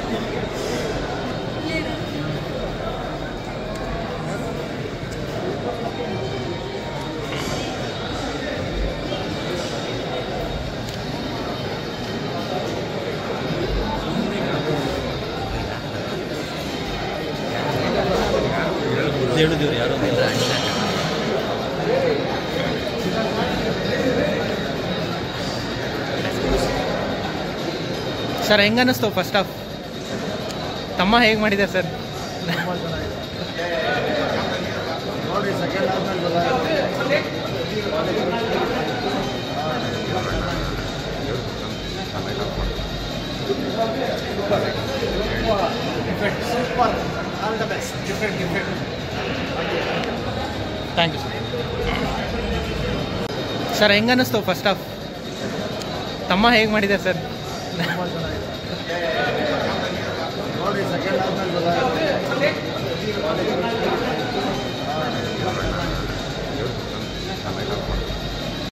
ಹೇಳಿದ್ದೀವ್ರಿ ಯಾರು ಸರ್ ಹೆಂಗೆ ಅನ್ನಿಸ್ತು ಫಸ್ಟ್ ಹಾಫ್ ತಮ್ಮ ಹೇಗೆ ಮಾಡಿದ್ದಾರೆ ಸರ್ ನೋಡಿ ಸೆಕೆಂಡ್ ಆದ್ಮೇಲೆ ಗೊತ್ತಾಗುತ್ತೆ super all the best different different thank you sir sir ಹೆಂಗೆ ಅನ್ನಿಸ್ತು ಫಸ್ಟ್ ಹಾಫ್ ತಮ್ಮ ಹೇಗೆ ಮಾಡಿದ್ದಾರೆ ಸರ್ ತುಂಬ ಚೆನ್ನಾಗಿದೆ